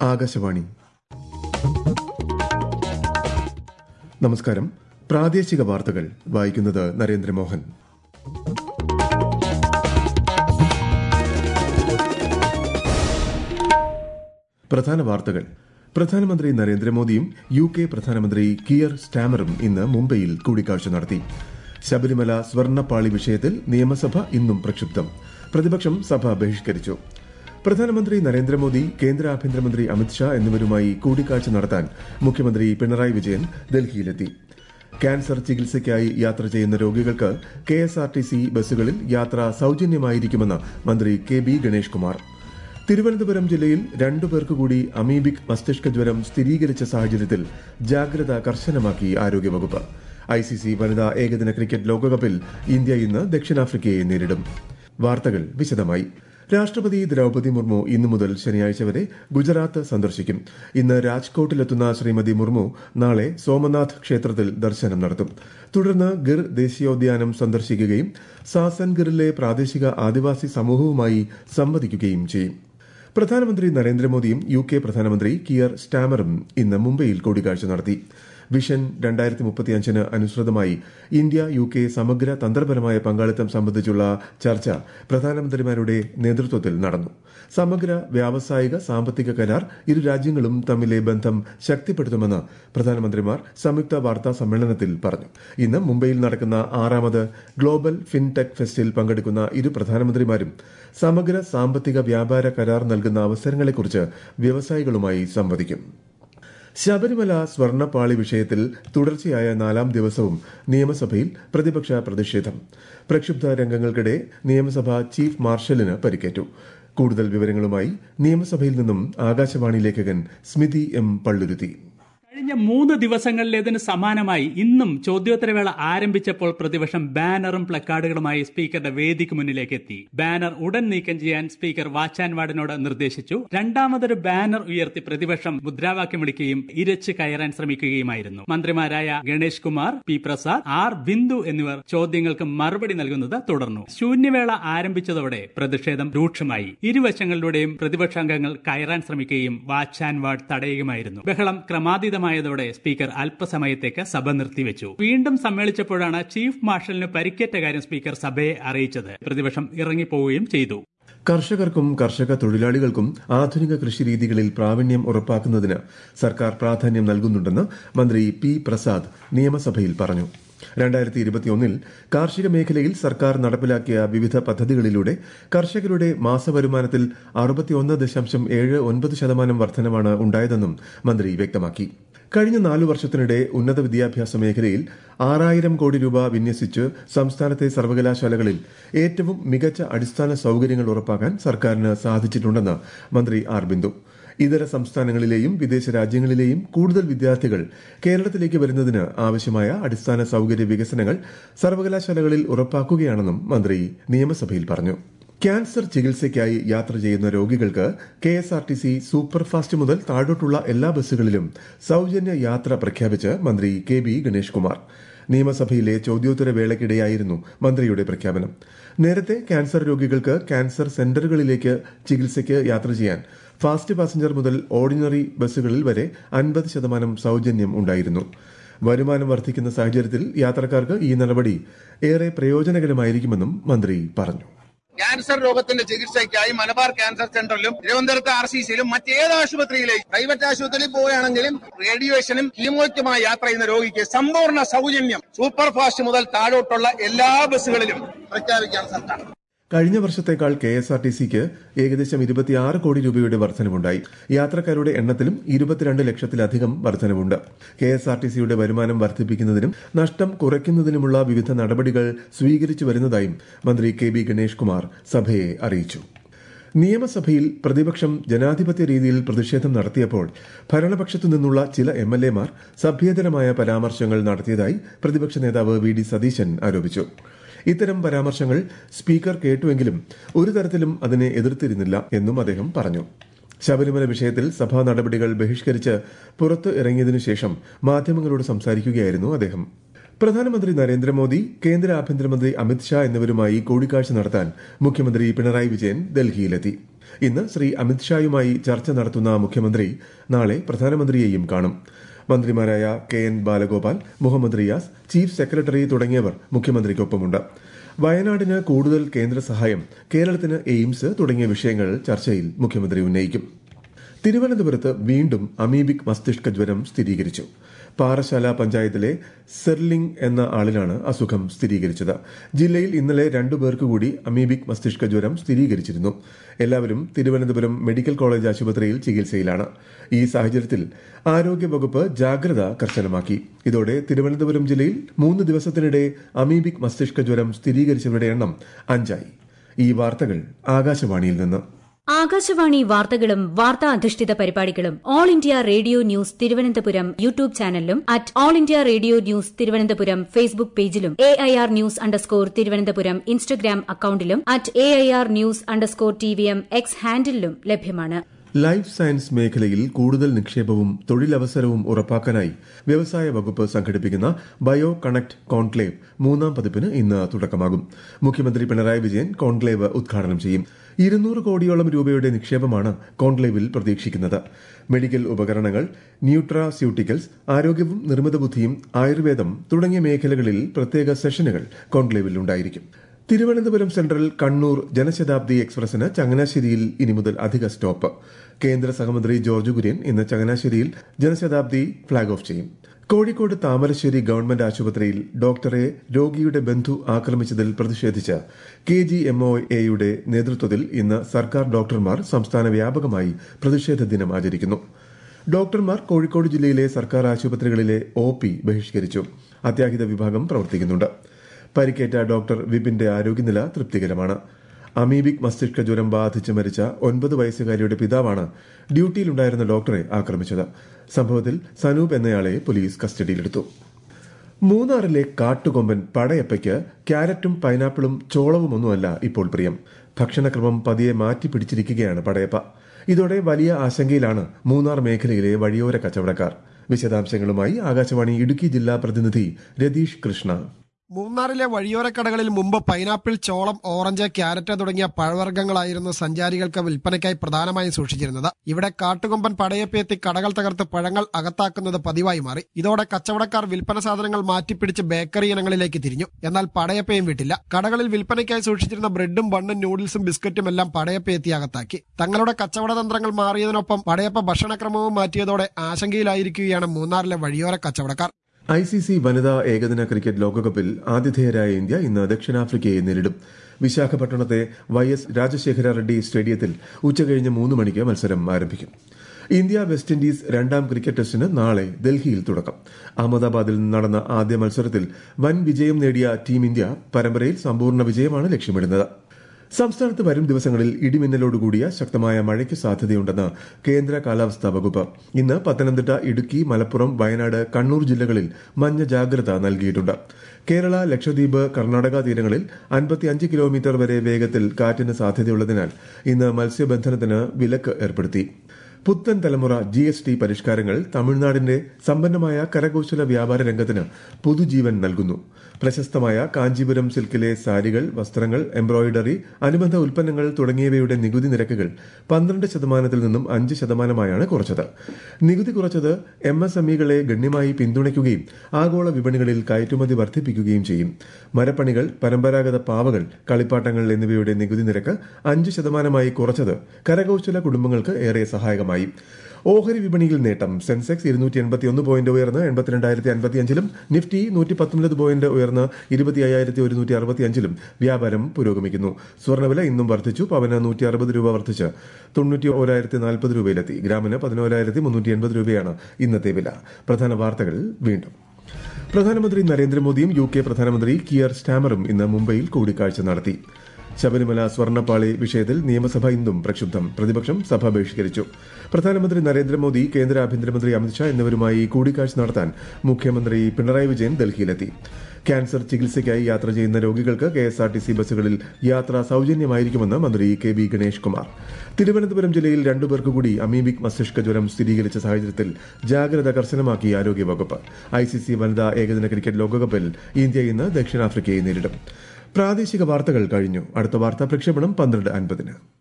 ആകാശവാണി നമസ്കാരം പ്രാദേശിക വാർത്തകൾ വായിക്കുന്നത് നരേന്ദ്രമോഹൻ പ്രധാന വാർത്തകൾ പ്രധാനമന്ത്രി നരേന്ദ്രമോദിയും യു കെ പ്രധാനമന്ത്രി കിയർ സ്റ്റാമറും ഇന്ന് മുംബൈയിൽ കൂടിക്കാഴ്ച നടത്തി ശബരിമല സ്വർണ്ണപ്പാളി വിഷയത്തിൽ നിയമസഭ ഇന്നും പ്രക്ഷുബ്ധം പ്രതിപക്ഷം സഭ ബഹിഷ്കരിച്ചു പ്രധാനമന്ത്രി നരേന്ദ്രമോദി കേന്ദ്ര ആഭ്യന്തരമന്ത്രി അമിത്ഷാ എന്നിവരുമായി കൂടിക്കാഴ്ച നടത്താൻ മുഖ്യമന്ത്രി പിണറായി വിജയൻ ഡൽഹിയിലെത്തി ക്യാൻസർ ചികിത്സയ്ക്കായി യാത്ര ചെയ്യുന്ന രോഗികൾക്ക് K S R T C ബസ്സുകളിൽ യാത്ര സൌജന്യമായിരിക്കുമെന്ന് മന്ത്രി കെ ബി ഗണേഷ് കുമാർ തിരുവനന്തപുരം ജില്ലയിൽ രണ്ടു പേർക്ക് കൂടി അമീബിക് മസ്തിഷ്ക ജ്വരം സ്ഥിരീകരിച്ച സാഹചര്യത്തിൽ ജാഗ്രത കർശനമാക്കി ആരോഗ്യവകുപ്പ് ഐസിസി വനിതാ ഏകദിന ക്രിക്കറ്റ് ലോകകപ്പിൽ ഇന്ത്യ ഇന്ന് ദക്ഷിണാഫ്രിക്കയെ നേരിടും വാർത്തകൾ വിശദമായി രാഷ്ട്രപതി ദ്രൌപതി മുർമു ഇന്നു മുതൽ ശനിയാഴ്ച വരെ ഗുജറാത്ത് സന്ദർശിക്കും ഇന്ന് രാജ്കോട്ടിലെത്തുന്ന ശ്രീമതി മുർമു നാളെ സോമനാഥ് ക്ഷേത്രത്തിൽ ദർശനം നടത്തും തുടർന്ന് ഗിർ ദേശീയോദ്യാനം സന്ദർശിക്കുകയും സാസൻഗിറിലെ പ്രാദേശിക ആദിവാസി സമൂഹവുമായി സംവദിക്കുകയും ചെയ്യും പ്രധാനമന്ത്രി നരേന്ദ്രമോദിയും യു കെ പ്രധാനമന്ത്രി കിയർ സ്റ്റാമറും ഇന്ന് മുംബൈയിൽ കൂടിക്കാഴ്ച നടത്തി വിഷൻ രണ്ടായിരത്തി മുപ്പത്തിയഞ്ചിന് അനുസൃതമായി ഇന്ത്യ യു കെ സമഗ്ര തന്ത്രപരമായ പങ്കാളിത്തം സംബന്ധിച്ചുള്ള ചർച്ച പ്രധാനമന്ത്രിമാരുടെ നേതൃത്വത്തിൽ നടന്നു സമഗ്ര വ്യാവസായിക സാമ്പത്തിക കരാർ ഇരു രാജ്യങ്ങളും തമ്മിലെ ബന്ധം ശക്തിപ്പെടുത്തുമെന്ന് പ്രധാനമന്ത്രിമാർ സംയുക്ത വാർത്താ സമ്മേളനത്തിൽ പറഞ്ഞു ഇന്ന് മുംബൈയിൽ നടക്കുന്ന ആറാമത് ഗ്ലോബൽ ഫിൻടെക് ഫെസ്റ്റിൽ പങ്കെടുക്കുന്ന ഇരു പ്രധാനമന്ത്രിമാരും സമഗ്ര സാമ്പത്തിക വ്യാപാര കരാർ നൽകുന്ന അവസരങ്ങളെക്കുറിച്ച് വ്യവസായികളുമായി സംവദിക്കും ശബരിമല സ്വർണ്ണപ്പാളി വിഷയത്തിൽ തുടർച്ചയായ നാലാം ദിവസവും നിയമസഭയിൽ പ്രതിപക്ഷ പ്രതിഷേധം പ്രക്ഷുബ്ധ രംഗങ്ങൾക്കിടെ നിയമസഭ ചീഫ് മാർഷലിന് പരിക്കേറ്റു കൂടുതൽ വിവരങ്ങളുമായി നിയമസഭയിൽ നിന്നും ആകാശവാണി ലേഖകൻ സ്മിതി എം പള്ളുരുത്തി കഴിഞ്ഞ മൂന്ന് ദിവസങ്ങളിലേതിന് സമാനമായി ഇന്നും ചോദ്യോത്തരവേള ആരംഭിച്ചപ്പോൾ പ്രതിപക്ഷം ബാനറും പ്ലക്കാർഡുകളുമായി സ്പീക്കറുടെ വേദിക്ക് മുന്നിലേക്ക് എത്തി ബാനർ ഉടൻ നീക്കം ചെയ്യാൻ സ്പീക്കർ വാച്ചാൻ വാർഡിനോട് നിർദ്ദേശിച്ചു രണ്ടാമതൊരു ബാനർ ഉയർത്തി പ്രതിപക്ഷം മുദ്രാവാക്യം വിളിക്കുകയും ഇരച്ച് കയറാൻ ശ്രമിക്കുകയുമായിരുന്നു മന്ത്രിമാരായ ഗണേഷ് കുമാർ പി പ്രസാദ് ആർ ബിന്ദു എന്നിവർ ചോദ്യങ്ങൾക്ക് മറുപടി നൽകുന്നത് തുടർന്നു ശൂന്യവേള ആരംഭിച്ചതോടെ പ്രതിഷേധം രൂക്ഷമായി ഇരുവശങ്ങളിലൂടെയും പ്രതിപക്ഷാംഗങ്ങൾ കയറാൻ ശ്രമിക്കുകയും വാച്ചാൻ വാർഡ് തടയുകയുമായിരുന്നു ബഹളം ക്രമാതീതമായി ആയതോടെ സ്പീക്കർ അല്പസമയത്തേക്ക് സഭ നിർത്തിവെച്ചു വീണ്ടും സമ്മേളിച്ചപ്പോഴാണ് ചീഫ് മാർഷലിന് പരിക്കേറ്റ കാര്യം സ്പീക്കർ സഭയെ അറിയിച്ചത് പ്രതിപക്ഷം ഇറങ്ങിപ്പോവുകയും ചെയ്തു കർഷകർക്കും കർഷക തൊഴിലാളികൾക്കും ആധുനിക കൃഷിരീതികളിൽ പ്രാവീണ്യം ഉറപ്പാക്കുന്നതിന് സർക്കാർ പ്രാധാന്യം നൽകുന്നുണ്ടെന്ന് മന്ത്രി പി പ്രസാദ് നിയമസഭയിൽ പറഞ്ഞു രണ്ടായിരത്തി ഇരുപത്തിയൊന്നിൽ കാർഷിക മേഖലയിൽ സർക്കാർ നടപ്പിലാക്കിയ വിവിധ പദ്ധതികളിലൂടെ കർഷകരുടെ മാസവരുമാനത്തിൽ അറുപത്തിയൊന്ന് ദശാംശം ഏഴ് ഒൻപത് ശതമാനം വർധനമാണ് ഉണ്ടായതെന്നും മന്ത്രി വ്യക്തമാക്കി കഴിഞ്ഞ നാലു വർഷത്തിനിടെ ഉന്നത വിദ്യാഭ്യാസ മേഖലയിൽ ആറായിരം കോടി രൂപ വിന്യസിച്ച് സംസ്ഥാനത്തെ സർവകലാശാലകളിൽ ഏറ്റവും മികച്ച അടിസ്ഥാന സൌകര്യങ്ങൾ ഉറപ്പാക്കാൻ സർക്കാരിന് സാധിച്ചിട്ടുണ്ടെന്ന് മന്ത്രി ആർ ബിന്ദു ഇതര സംസ്ഥാനങ്ങളിലെയും വിദേശ രാജ്യങ്ങളിലെയും കൂടുതൽ വിദ്യാർത്ഥികൾ കേരളത്തിലേക്ക് വരുന്നതിന് ആവശ്യമായ അടിസ്ഥാന സൌകര്യ വികസനങ്ങൾ സർവകലാശാലകളിൽ ഉറപ്പാക്കുകയാണെന്നും മന്ത്രി നിയമസഭയിൽ പറഞ്ഞു ക്യാൻസർ ചികിത്സയ്ക്കായി യാത്ര ചെയ്യുന്ന രോഗികൾക്ക് K S R T C superfast മുതൽ താഴോട്ടുള്ള എല്ലാ ബസ്സുകളിലും സൌജന്യ യാത്ര പ്രഖ്യാപിച്ച് മന്ത്രി കെ ബി ഗണേഷ് കുമാർ നിയമസഭയിലെ ചോദ്യോത്തര വേളയ്ക്കിടെയായിരുന്നു മന്ത്രിയുടെ പ്രഖ്യാപനം നേരത്തെ ക്യാൻസർ രോഗികൾക്ക് ക്യാൻസർ സെന്ററുകളിലേക്ക് ചികിത്സയ്ക്ക് യാത്ര ചെയ്യാൻ ഫാസ്റ്റ് പാസഞ്ചർ മുതൽ ഓർഡിനറി ബസ്സുകളിൽ വരെ അൻപത് ശതമാനം സൌജന്യം ഉണ്ടായിരുന്നു വരുമാനം വർദ്ധിക്കുന്ന സാഹചര്യത്തിൽ യാത്രക്കാർക്ക് ഈ നടപടി ഏറെ പ്രയോജനകരമായിരിക്കുമെന്നും മന്ത്രി പറഞ്ഞു ക്യാൻസർ രോഗത്തിന്റെ ചികിത്സയ്ക്കായി മലബാർ ക്യാൻസർ സെന്ററിലും തിരുവനന്തപുരത്ത് ആർ സി സിയിലും മറ്റേത് ആശുപത്രിയിലേക്കും പ്രൈവറ്റ് ആശുപത്രിയിൽ പോവുകയാണെങ്കിലും റേഡിയേഷനും കീമോയ്ക്കുമായി യാത്ര ചെയ്യുന്ന രോഗിക്ക് സമ്പൂർണ്ണ സൗജന്യം സൂപ്പർ ഫാസ്റ്റ് മുതൽ താഴോട്ടുള്ള എല്ലാ ബസ്സുകളിലും പ്രഖ്യാപിക്കാൻ സർക്കാർ കഴിഞ്ഞ വർഷത്തേക്കാൾ കെ എസ് ആർ ടി സിക്ക് ഏകദേശം ഇരുപത്തിയാറ് കോടി രൂപയുടെ വർധനവുണ്ടായി യാത്രക്കാരുടെ എണ്ണത്തിലും ഇരുപത്തിരണ്ട് ലക്ഷത്തിലധികം വർധനവുണ്ട് കെ എസ് ആർ ടി സിയുടെ വരുമാനം വർദ്ധിപ്പിക്കുന്നതിനും നഷ്ടം കുറയ്ക്കുന്നതിനുമുള്ള വിവിധ നടപടികൾ സ്വീകരിച്ചു വരുന്നതായും മന്ത്രി കെ ബി ഗണേഷ് കുമാർ സഭയെ അറിയിച്ചു നിയമസഭയിൽ പ്രതിപക്ഷം ജനാധിപത്യ രീതിയിൽ പ്രതിഷേധം നടത്തിയപ്പോൾ ഭരണപക്ഷത്തു നിന്നുള്ള ചില എം എൽ എമാർ സഭ്യേതരമായ പരാമർശങ്ങൾ നടത്തിയതായി പ്രതിപക്ഷ നേതാവ് വി ഡി സതീശൻ ആരോപിച്ചു ഇത്തരം പരാമർശങ്ങൾ സ്പീക്കർ കേട്ടുവെങ്കിലും ഒരു തരത്തിലും അതിനെ എതിർത്തിരുന്നില്ല എന്നും അദ്ദേഹം പറഞ്ഞു ശബരിമല വിഷയത്തിൽ സഭാ നടപടികൾ ബഹിഷ്കരിച്ച് പുറത്ത് ഇറങ്ങിയതിനു ശേഷം മാധ്യമങ്ങളോട് സംസാരിക്കുകയായിരുന്നു അദ്ദേഹം പ്രധാനമന്ത്രി നരേന്ദ്രമോദി കേന്ദ്ര ആഭ്യന്തരമന്ത്രി അമിത്ഷാ എന്നിവരുമായി കൂടിക്കാഴ്ച നടത്താൻ മുഖ്യമന്ത്രി പിണറായി വിജയൻ ഡൽഹിയിലെത്തി ഇന്ന് ശ്രീ അമിത്ഷായുമായി ചർച്ച നടത്തുന്ന മുഖ്യമന്ത്രി നാളെ പ്രധാനമന്ത്രിയെയും കാണും മന്ത്രിമാരായ K N Balagopal Muhammad Riyas chief secretary തുടങ്ങിയവർ മുഖ്യമന്ത്രിക്കൊപ്പമുണ്ട് വയനാടിന് കൂടുതൽ കേന്ദ്ര സഹായം കേരളത്തിന് എയിംസ് തുടങ്ങിയ വിഷയങ്ങൾ ചർച്ചയിൽ മുഖ്യമന്ത്രി ഉന്നയിക്കും തിരുവനന്തപുരത്ത് വീണ്ടും അമീബിക് മസ്തിഷ്ക ജ്വരം സ്ഥിരീകരിച്ചു പാറശാല പഞ്ചായത്തിലെ സെർലിംഗ് എന്ന ആളിലാണ് അസുഖം സ്ഥിരീകരിച്ചത് ജില്ലയിൽ ഇന്നലെ രണ്ടു പേർക്ക് കൂടി അമീബിക് മസ്തിഷ്ക ജ്വരം സ്ഥിരീകരിച്ചിരുന്നു എല്ലാവരും തിരുവനന്തപുരം മെഡിക്കൽ കോളേജ് ആശുപത്രിയിൽ ചികിത്സയിലാണ് ഈ സാഹചര്യത്തിൽ ആരോഗ്യവകുപ്പ് ജാഗ്രത കർശനമാക്കി ഇതോടെ തിരുവനന്തപുരം ജില്ലയിൽ മൂന്ന് ദിവസത്തിനിടെ അമീബിക് മസ്തിഷ്ക ജ്വരം സ്ഥിരീകരിച്ചവരുടെ എണ്ണം അഞ്ചായി ഈ വാർത്തകൾ ആകാശവാണിയിൽ നിന്ന് ആകാശവാണി വാർത്തകളും വാർത്താ അധിഷ്ഠിത പരിപാടികളും all India radio news Thiruvananthapuram YouTube ചാനലിലും at all India radio news Thiruvananthapuram Facebook പേജിലും A I R news underscore Thiruvananthapuram Instagram അക്കൌണ്ടിലും at A I R news underscore T V M X ഹാൻഡിലും ലഭ്യമാണ് ലൈഫ് സയൻസ് മേഖലയിൽ കൂടുതൽ നിക്ഷേപവും തൊഴിലവസരവും ഉറപ്പാക്കാനായി വ്യവസായ വകുപ്പ് സംഘടിപ്പിക്കുന്ന ബയോ കണക്ട് കോൺക്ലേവ് മൂന്നാം പതിപ്പിന് ഇന്ന് തുടക്കമാകും മുഖ്യമന്ത്രി പിണറായി വിജയൻ കോൺക്ലേവ് ഉദ്ഘാടനം ചെയ്യും ഇരുന്നൂറ് കോടിയോളം രൂപയുടെ നിക്ഷേപമാണ് കോൺക്ലേവിൽ പ്രതീക്ഷിക്കുന്നത് മെഡിക്കൽ ഉപകരണങ്ങൾ ന്യൂട്രാസ്യൂട്ടിക്കൽസ് ആരോഗ്യവും നിർമ്മിത ബുദ്ധിയും ആയുർവേദം തുടങ്ങിയ മേഖലകളിൽ പ്രത്യേക സെഷനുകൾ കോൺക്ലേവിൽ ഉണ്ടായിരിക്കും തിരുവനന്തപുരം സെൻട്രൽ കണ്ണൂർ ജനശതാബ്ദി എക്സ്പ്രസിന് ചങ്ങനാശ്ശേരിയിൽ ഇനി മുതൽ അധിക സ്റ്റോപ്പ് കേന്ദ്ര സഹമന്ത്രി ജോർജ് കുര്യൻ ഇന്ന് ചങ്ങനാശ്ശേരിയിൽ ജനശതാബ്ദി ഫ്ളാഗ് ഓഫ് ചെയ്യും കോഴിക്കോട് താമരശ്ശേരി ഗവൺമെന്റ് ആശുപത്രിയിൽ ഡോക്ടറെ രോഗിയുടെ ബന്ധു ആക്രമിച്ചതിൽ പ്രതിഷേധിച്ച് കെ ജി എം ഒ എയുടെ നേതൃത്വത്തിൽ ഇന്ന് സർക്കാർ ഡോക്ടർമാർ സംസ്ഥാന വ്യാപകമായി പ്രതിഷേധ ദിനം ആചരിക്കുന്നു ഡോക്ടർമാർ കോഴിക്കോട് ജില്ലയിലെ സർക്കാർ ആശുപത്രികളിലെ ഒ പി ബഹിഷ്കരിച്ചു അത്യാഹിത വിഭാഗം പ്രവർത്തിക്കുന്നുണ്ട് പരിക്കേറ്റ ഡോക്ടർ വിപിന്റെ ആരോഗ്യനില തൃപ്തികരമാണ് അമീബിക് മസ്തിഷ്ക ജ്വരം ബാധിച്ച് മരിച്ച ഒൻപത് വയസ്സുകാരിയുടെ പിതാവാണ് ഡ്യൂട്ടിയിലുണ്ടായിരുന്ന ഡോക്ടറെ ആക്രമിച്ചത് സംഭവത്തിൽ സനൂപ് എന്നയാളെ പോലീസ് കസ്റ്റഡിയിലെടുത്തു മൂന്നാറിലെ കാട്ടുകൊമ്പൻ പടയപ്പയ്ക്ക് ക്യാരറ്റും പൈനാപ്പിളും ചോളവുമൊന്നുമല്ല ഇപ്പോൾ പ്രിയം ഭക്ഷണക്രമം പതിയെ മാറ്റി പിടിച്ചിരിക്കുകയാണ് പടയപ്പ ഇതോടെ വലിയ ആശങ്കയിലാണ് മൂന്നാർ മേഖലയിലെ വഴിയോര കച്ചവടക്കാർ വിശദാംശങ്ങളുമായി ആകാശവാണി ഇടുക്കി ജില്ലാ പ്രതിനിധി രതീഷ് കൃഷ്ണ മൂന്നാറിലെ വഴിയോരക്കടകളിൽ മുമ്പ് പൈനാപ്പിൾ ചോളം ഓറഞ്ച് ക്യാരറ്റ് തുടങ്ങിയ പഴവർഗ്ഗങ്ങളായിരുന്നു സഞ്ചാരികൾക്ക് വിൽപ്പനയ്ക്കായി പ്രധാനമായും സൂക്ഷിച്ചിരുന്നത് ഇവിടെ കാട്ടുകൊമ്പൻ പടയപ്പെത്തി കടകൾ തകർത്ത് പഴങ്ങൾ അകത്താക്കുന്നത് പതിവായി മാറി ഇതോടെ കച്ചവടക്കാർ വിൽപ്പന സാധനങ്ങൾ മാറ്റിപ്പിടിച്ച് ബേക്കറി ഇനങ്ങളിലേക്ക് തിരിഞ്ഞു എന്നാൽ പടയപ്പയും വിട്ടില്ല കടകളിൽ വിൽപ്പനയ്ക്കായി സൂക്ഷിച്ചിരുന്ന ബ്രെഡും ബണ്ണും നൂഡിൽസും ബിസ്ക്കറ്റും എല്ലാം പടയപ്പെത്തി അകത്താക്കി തങ്ങളുടെ കച്ചവട തന്ത്രങ്ങൾ മാറിയതിനൊപ്പം പടയപ്പ ഭക്ഷണക്രമവും മാറ്റിയതോടെ ആശങ്കയിലായിരിക്കുകയാണ് മൂന്നാറിലെ വഴിയോര കച്ചവടക്കാർ ഐ സി സി വനിതാ ഏകദിന ക്രിക്കറ്റ് ലോകകപ്പിൽ ആതിഥേയരായ ഇന്ത്യ ഇന്ന് ദക്ഷിണാഫ്രിക്കയെ നേരിടും വിശാഖപട്ടണത്തെ വൈ എസ് രാജശേഖര റെഡ്ഡി സ്റ്റേഡിയത്തിൽ ഉച്ചകഴിഞ്ഞ് മൂന്ന് മണിക്ക് മത്സരം ആരംഭിക്കും ഇന്ത്യ വെസ്റ്റ് ഇൻഡീസ് രണ്ടാം ക്രിക്കറ്റ് ടെസ്റ്റിന് നാളെ ഡൽഹിയിൽ തുടക്കം അഹമ്മദാബാദിൽ നടന്ന ആദ്യ മത്സരത്തിൽ വൻ വിജയം നേടിയ ടീം ഇന്ത്യ പരമ്പരയിൽ സമ്പൂർണ്ണ വിജയമാണ് ലക്ഷ്യമിടുന്നത് സംസ്ഥാനത്ത് വരും ദിവസങ്ങളിൽ ഇടിമിന്നലോടുകൂടിയ ശക്തമായ മഴയ്ക്ക് സാധ്യതയുണ്ടെന്ന് കേന്ദ്ര കാലാവസ്ഥാ വകുപ്പ് ഇന്ന് പത്തനംതിട്ട ഇടുക്കി മലപ്പുറം വയനാട് കണ്ണൂർ ജില്ലകളിൽ മഞ്ഞ ജാഗ്രത നൽകിയിട്ടുണ്ട് കേരള ലക്ഷദ്വീപ് കർണാടക തീരങ്ങളിൽ അൻപത്തിയഞ്ച് കിലോമീറ്റർ വരെ വേഗത്തിൽ കാറ്റിന് സാധ്യതയുള്ളതിനാൽ ഇന്ന് മത്സ്യബന്ധനത്തിന് വിലക്ക് ഏർപ്പെടുത്തി പുത്തൻ തലമുറ ജി എസ് ടി പരിഷ്കാരങ്ങൾ തമിഴ്നാടിന്റെ സമ്പന്നമായ കരകൌശല വ്യാപാര രംഗത്തിന് പുതുജീവൻ നൽകുന്നു പ്രശസ്തമായ കാഞ്ചീപുരം സിൽക്കിലെ സാരികൾ വസ്ത്രങ്ങൾ എംബ്രോയിഡറി അനുബന്ധ ഉൽപ്പന്നങ്ങൾ തുടങ്ങിയവയുടെ നികുതി നിരക്കുകൾ പന്ത്രണ്ട് ശതമാനത്തിൽ നിന്നും അഞ്ച് ശതമാനമായാണ് കുറച്ചത് നികുതി കുറച്ചത് എം എസ് എം ഇകളെ ഗണ്യമായി പിന്തുണയ്ക്കുകയും ആഗോള വിപണികളിൽ കയറ്റുമതി വർദ്ധിപ്പിക്കുകയും ചെയ്യും മരപ്പണികൾ പരമ്പരാഗത പാവകൾ കളിപ്പാട്ടങ്ങൾ എന്നിവയുടെ നികുതി നിരക്ക് അഞ്ച് ശതമാനമായി കുറച്ചത് കരകൌശല കുടുംബങ്ങൾക്ക് ഏറെ സഹായകമായി ഓഹരി വിപണിയിൽ നേട്ടം സെൻസെക്സ് ഇരുന്നൂറ്റി എൺപത്തിയൊന്ന് പോയിന്റ് ഉയർന്ന് എൺപത്തിരണ്ടായിരത്തി അൻപത്തിയഞ്ചിലും നിഫ്റ്റി നൂറ്റി പത്തൊൻപത് പോയിന്റ് ഉയർന്ന് ഇരുപത്തി അയ്യായിരത്തി ഒരുന്നൂറ്റി അറുപത്തിയഞ്ചിലും വ്യാപാരം പുരോഗമിക്കുന്നു സ്വർണ്ണവില ഇന്നും വർദ്ധിച്ചു പവന് നൂറ്റി അറുപത് രൂപ വർദ്ധിച്ച് തൊണ്ണൂറ്റി ഓരായിരത്തി നാൽപ്പത് രൂപയിലെത്തി ഗ്രാമിന് പതിനോരായിരത്തി മുന്നൂറ്റി എൺപത് രൂപയാണ് ഇന്നത്തെ വില പ്രധാന വാർത്തകൾ വീണ്ടും പ്രധാനമന്ത്രി നരേന്ദ്രമോദിയും യു കെ പ്രധാനമന്ത്രി കിയർ സ്റ്റാമറും ഇന്ന് മുംബൈയിൽ കൂടിക്കാഴ്ച നടത്തി ശബരിമല സ്വർണ്ണപ്പാളി വിഷയത്തിൽ നിയമസഭ ഇന്നും പ്രക്ഷുബ്ധം പ്രതിപക്ഷം സഭ ബഹിഷ്കരിച്ചു പ്രധാനമന്ത്രി നരേന്ദ്രമോദി കേന്ദ്ര ആഭ്യന്തരമന്ത്രി അമിത്ഷാ എന്നിവരുമായി കൂടിക്കാഴ്ച നടത്താൻ മുഖ്യമന്ത്രി പിണറായി വിജയൻ ഡൽഹിയിലെത്തി ക്യാൻസർ ചികിത്സയ്ക്കായി യാത്ര ചെയ്യുന്ന രോഗികൾക്ക് K S R T C ബസ്സുകളിൽ യാത്ര സൌജന്യമായിരിക്കുമെന്ന് മന്ത്രി കെ ബി ഗണേഷ് കുമാർ തിരുവനന്തപുരം ജില്ലയിൽ രണ്ടുപേർക്ക് കൂടി അമീബിക് മസ്തിഷ്ക ജ്വരം സ്ഥിരീകരിച്ച സാഹചര്യത്തിൽ ജാഗ്രത കർശനമാക്കി ആരോഗ്യവകുപ്പ് ഐ സി സി വനിതാ ഏകദിന ക്രിക്കറ്റ് ലോകകപ്പിൽ ഇന്ത്യ ഇന്ന് ദക്ഷിണാഫ്രിക്കയെ നേരിടും പ്രാദേശിക വാർത്തകൾ കഴിഞ്ഞു അടുത്ത വാർത്താ പ്രക്ഷേപണം പന്ത്രണ്ട് അൻപതിന്